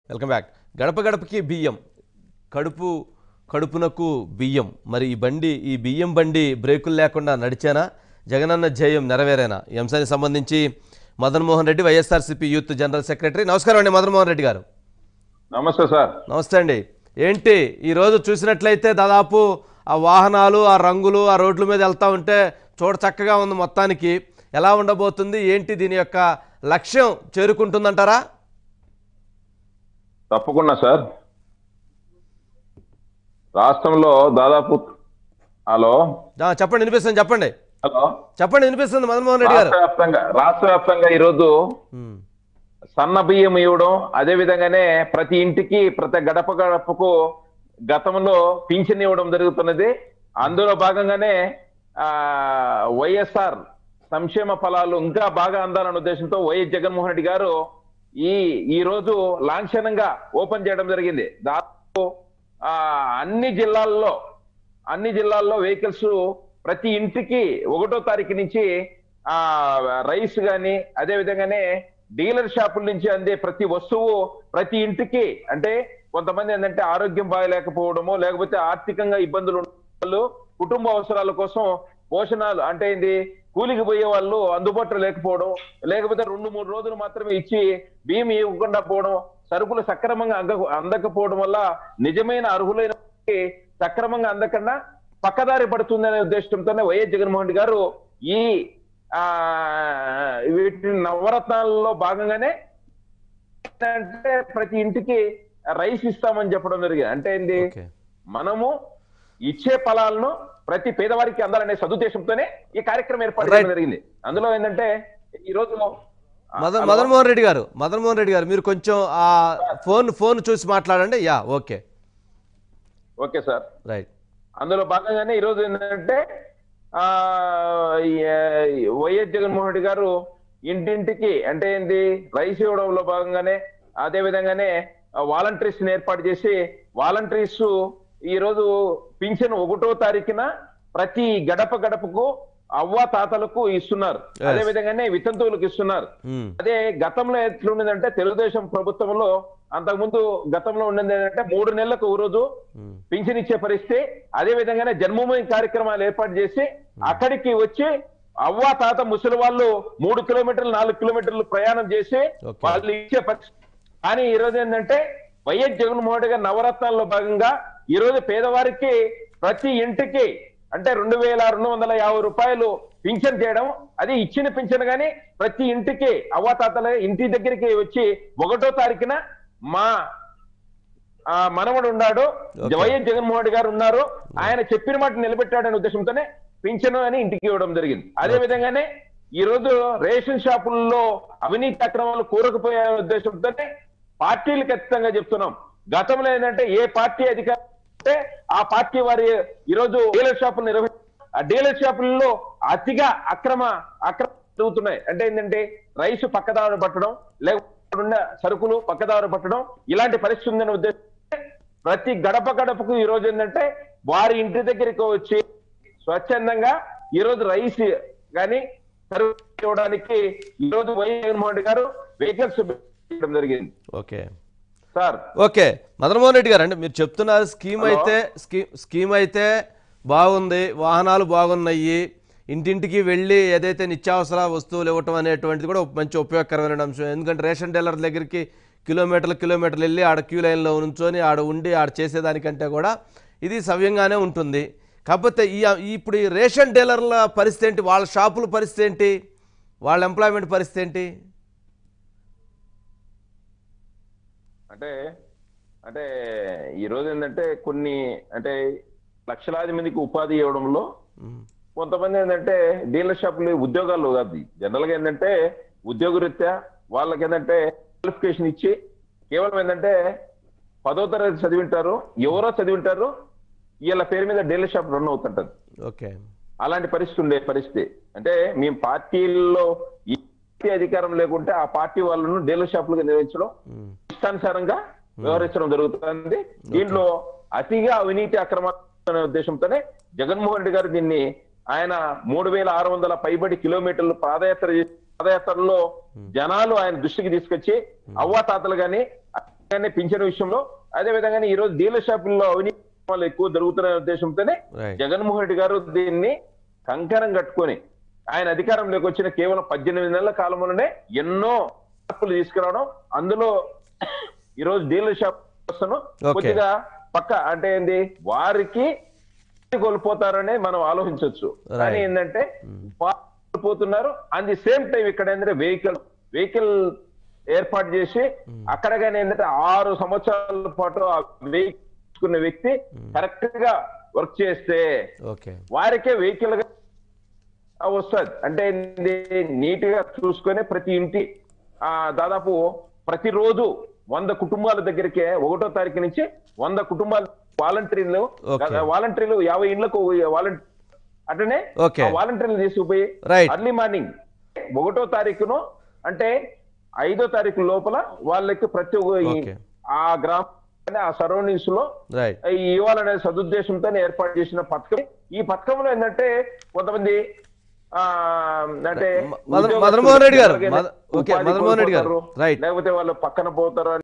Welcome back గడప గడపకి బియ్యం కడుపు కడుపునకు బియ్యం మరి ఈ బండి ఈ బియ్యం బండి బ్రేకులు లేకుండా నడిచానా జగనన్న జయం నెరవేరేనా ఈ అంశానికి సంబంధించి Madan Mohan Reddy YSRCP youth general secretary నమస్కారం అండి మదన్ మోహన్ రెడ్డి గారు నమస్తే సార్ నమస్తే అండి ఏంటి ఈరోజు చూసినట్లయితే దాదాపు ఆ వాహనాలు ఆ రంగులు ఆ రోడ్ల మీద వెళ్తూ ఉంటే చూడ చక్కగా ఉంది మొత్తానికి ఎలా ఉండబోతుంది ఏంటి దీని యొక్క లక్ష్యం చేరుకుంటుందంటారా తప్పకుండా సార్ రాష్ట్రంలో దాదాపు హలో ఆ, చెప్పండి వినిపిస్తుంది చెప్పండి హలో చెప్పండి వినిపిస్తుంది మదన్ మోహన్ రెడ్డి గారు రాష్ట్ర వ్యాప్తంగా రాష్ట్ర వ్యాప్తంగా ఈరోజు ఉమ్, సన్న బియ్యం ఇవ్వడం అదే విధంగానే ప్రతి ఇంటికి ప్రతి గడప గడపకు గతంలో పింఛన్ ఇవ్వడం జరుగుతున్నది అందులో భాగంగానే ఆ వైఎస్ఆర్ సంక్షేమ ఫలాలు ఇంకా బాగా అందాలన్న ఉద్దేశంతో వైఎస్ జగన్మోహన్ రెడ్డి గారు ఈ ఈ రోజు లాంఛనంగా ఓపెన్ చేయడం జరిగింది దాదాపు ఆ అన్ని జిల్లాల్లో అన్ని జిల్లాల్లో వెహికల్స్ ప్రతి ఇంటికి ఒకటో తారీఖు నుంచి ఆ రైస్ గాని అదే విధంగానే డీలర్ షాపుల నుంచి అందే ప్రతి వస్తువు ప్రతి ఇంటికి అంటే కొంతమంది ఏంటంటే ఆరోగ్యం బాగలేకపోవడము లేకపోతే ఆర్థికంగా ఇబ్బందులు ఉన్న వాళ్ళు కుటుంబ అవసరాల కోసం పోషణాలు అంటే ఏంది కూలికి పోయే వాళ్ళు అందుబాటులో లేకపోవడం లేకపోతే రెండు మూడు రోజులు మాత్రమే ఇచ్చి బియ్యం ఇవ్వకుండా పోవడం సరుకులు సక్రమంగా అంద అందకపోవడం వల్ల నిజమైన అర్హులైన వారికి సక్రమంగా అందకుండా పక్కదారి పడుతుందనే ఉద్దేశంతోనే వైఎస్ జగన్మోహన్ రెడ్డి గారు ఈ ఆ వీటి నవరత్నాలలో భాగంగానే అంటే ప్రతి ఇంటికి రైస్ ఇస్తామని చెప్పడం జరిగింది అంటే ఏంది ఓకే మనము ఇచ్చే ఫలాలను ప్రతి పేదవారికి అందాలనే సదుద్దేశంతోనే ఈ కార్యక్రమం ఏర్పాటు Right. చేయడం జరిగింది అందులో ఏంటంటే ఈ రోజు మదన్ మదన్ మోహన్ రెడ్డి గారు మదన్ మోహన్ రెడ్డి గారు మీరు కొంచెం ఆ ఫోన్ ఫోన్ చూసి మాట్లాడండి yeah okay okay sir right అందులో భాగంగానే ఈ రోజు ఏంటంటే ఆ ఈ- వైఎస్ జగన్మోహన్ రెడ్డి గారు ఇంటింటికి అంటే ఏంది రైస్ ఇవ్వడంలో భాగంగానే అదే విధంగానే వాలంటీర్స్ ఏర్పాటు చేసి వాలంటీర్స్ ఈ రోజు పింఛన్ ఒకటో తారీఖున ప్రతి గడప గడపకు అవ్వ తాతలకు ఇస్తున్నారు Yes. అదే విధంగానే వితంతువులకు ఇస్తున్నారు ఉమ్, అదే గతంలో ఎట్లుండిందంటే తెలుగుదేశం ప్రభుత్వంలో అంతకుముందు గతంలో ఉండేది ఏంటంటే మూడు నెలలకు ఒక రోజు ఉమ్, పింఛన్ ఇచ్చే పరిస్థితి అదే విధంగానే జన్మభూమి కార్యక్రమాలు ఏర్పాటు చేసి అక్కడికి వచ్చి అవ్వ తాత ముసలి వాళ్ళు మూడు కిలోమీటర్లు నాలుగు కిలోమీటర్లు ప్రయాణం చేసి Okay. వాళ్ళు ఇచ్చే పరిస్థితి కానీ ఈ రోజు ఏంటంటే వైఎస్ జగన్మోహన్ రెడ్డి గారి నవరత్నాల్లో భాగంగా ఈ రోజు పేదవారికి ప్రతి ఇంటికి అంటే రెండు వేల రెండు వందల యాభై రూపాయలు పింఛన్ చేయడం అది ఇచ్చిన పింఛన్ గాని ప్రతి ఇంటికి అవ్వాతాతల ఇంటి దగ్గరికి వచ్చి ఒకటో తారీఖున మా ఆ మనవడు ఉన్నాడు Okay. వైఎస్ జగన్మోహన్ రెడ్డి గారు ఉన్నారు ఆయన చెప్పిన మాట నిలబెట్టాడనే ఉద్దేశంతోనే పింఛను అని ఇంటికి ఇవ్వడం జరిగింది అదే విధంగానే ఈ రోజు రేషన్ షాపుల్లో అవినీతి అక్రమాలు కూరకపోయే ఉద్దేశంతోనే పార్టీలు ఖచ్చితంగా చెప్తున్నాం గతంలో ఏంటంటే ఏ పార్టీ అధికారం ఉంటే ఆ పార్టీ వారి ఈ రోజు డీలర్ షాపులు నిర్వహి ఆ డీలర్ షాపుల్లో అతిగా అక్రమ అక్రమ జరుగుతున్నాయి అంటే ఏంటంటే రైస్ పక్కదారు పట్టడం లేకపోతే ఉన్న సరుకులు పక్కదారు పట్టడం ఇలాంటి పరిస్థితి ఉందనే ఉద్దేశం ప్రతి గడప గడపకు ఈ రోజు ఏంటంటే వారి ఇంటి దగ్గరికి వచ్చి స్వచ్ఛందంగా ఈ రోజు రైస్ గాని సరుకు ఇవ్వడానికి ఈ రోజు వైఎస్ జగన్మోహన్ రెడ్డి గారు వెహికల్స్ పెట్టడం జరిగింది okay sir okay Madanmohan Reddy గారు అంటే మీరు చెప్తున్నారు స్కీమ్ హలో. అయితే స్కీమ్ స్కీమ్ అయితే బాగుంది వాహనాలు బాగున్నాయి ఇంటింటికి వెళ్ళి ఏదైతే నిత్యావసర వస్తువులు ఇవ్వటం అనేటువంటిది కూడా ఒక మంచి ఉపయోగకరమైన అంశం ఎందుకంటే రేషన్ డీలర్ దగ్గరికి కిలోమీటర్లు కిలోమీటర్లు వెళ్ళి ఆడ క్యూ లైన్లో ఉంచుకొని ఆడ ఉండి ఆడ చేసేదానికంటే కూడా ఇది సవ్యంగానే ఉంటుంది కాకపోతే ఈ ఈ- ఇప్పుడు ఈ రేషన్ డీలర్ల పరిస్థితి ఏంటి వాళ్ళ షాపుల పరిస్థితి ఏంటి వాళ్ళ ఎంప్లాయ్మెంట్ పరిస్థితి ఏంటి అంటే అంటే ఈ రోజు ఏంటంటే కొన్ని అంటే లక్షలాది మందికి ఉపాధి ఇవ్వడంలో ఉమ్, కొంతమంది ఏంటంటే డీలర్ షాపులు ఉద్యోగాలు కాదు జనరల్ గా ఏంటంటే ఉద్యోగ రీత్యా వాళ్ళకి ఏంటంటే క్వాలిఫికేషన్ ఇచ్చి కేవలం ఏంటంటే పదో తరగతి చదివింటారు ఎవరో చదివింటారు వీళ్ళ పేరు మీద డీలర్ షాప్ రన్ అవుతుంటది ఓకే అలాంటి పరిస్థితి ఉండే పరిస్థితి అంటే మేము పార్టీల్లో ఏ పార్టీ అధికారం లేకుంటే ఆ పార్టీ వాళ్ళను డీలర్ షాపులుగా నిర్వహించడం ఉమ్, ఇష్టానుసారంగా వ్యవహరించడం జరుగుతుంది దీంట్లో అతిగా అవినీతి అక్రమాలు అనే ఉద్దేశంతోనే జగన్మోహన్ రెడ్డి గారు దీన్ని ఆయన మూడు వేల ఆరు వందల పైబడి కిలోమీటర్లు పాదయాత్ర చేసి పాదయాత్రలో జనాలు ఆయన దృష్టికి తీసుకొచ్చి అవ్వాతాతలు గాని కానీ పింఛన్ విషయంలో అదే విధంగానే ఈ రోజు డీలర్ షాపుల్లో అవినీతి వాళ్ళు ఎక్కువ జరుగుతున్న ఉద్దేశంతోనే రైట్ జగన్మోహన్ రెడ్డి గారు దీన్ని కంకణం కట్టుకొని ఆయన అధికారంలోకి వచ్చిన కేవలం పద్దెనిమిది నెలల కాలంలోనే ఎన్నో మార్పులు తీసుకురావడం అందులో ఈ రోజు డీలర్ షాప్ వ్యవస్థను Okay. కొద్దిగా పక్క అంటే ఏంది వారికి కోల్పోతారనే మనం ఆలోచించవచ్చు Right. కానీ ఏంటంటే వారు కోల్పోతున్నారు అండ్ ది సేమ్ టైం ఇక్కడ ఏంటంటే వెహికల్ వెహికల్ ఏర్పాటు చేసి అక్కడ కానీ ఏంటంటే ఆరు సంవత్సరాల పాటు ఆ వెహికల్ తీసుకున్న వ్యక్తి కరెక్ట్ గా వర్క్ చేస్తే ఓకే వారికే వెహికల్ గా వస్తుంది అంటే నీట్ గా చూసుకొని ప్రతి ఇంటి ఆ దాదాపు ప్రతిరోజు వంద కుటుంబాల దగ్గరికే ఒకటో తారీఖు నుంచి వంద కుటుంబాల వాలంటీర్లు Okay. వాలంటీర్లు యాభై ఇండ్లకు వాలంటీర్ అట్లనే Okay. వాలంటీర్లు తీసుకుపోయి Right. అర్లీ మార్నింగ్ ఒకటో తారీఖును అంటే ఐదో తారీఖు లోపల వాళ్ళకి ప్రతి ఒక్క ఈ- Okay. ఆ గ్రామ ఆ సరౌండింగ్స్ లో రైట్ ఇవ్వాలనే సదుద్దేశంతో ఏర్పాటు చేసిన పథకం ఈ పథకంలో ఏంటంటే కొంతమంది ఆ అంటే మదన్- ఉద్యోగస్తులు మదన్మోహన్ రెడ్డి గారు, ఎవరికైనా మద- ఓకే, ఉపాధి మదన్మోహన్ రెడ్డి గారు. కోల్పోతారు, రైట్. లేకపోతే వాళ్ళు పక్కన పోతారు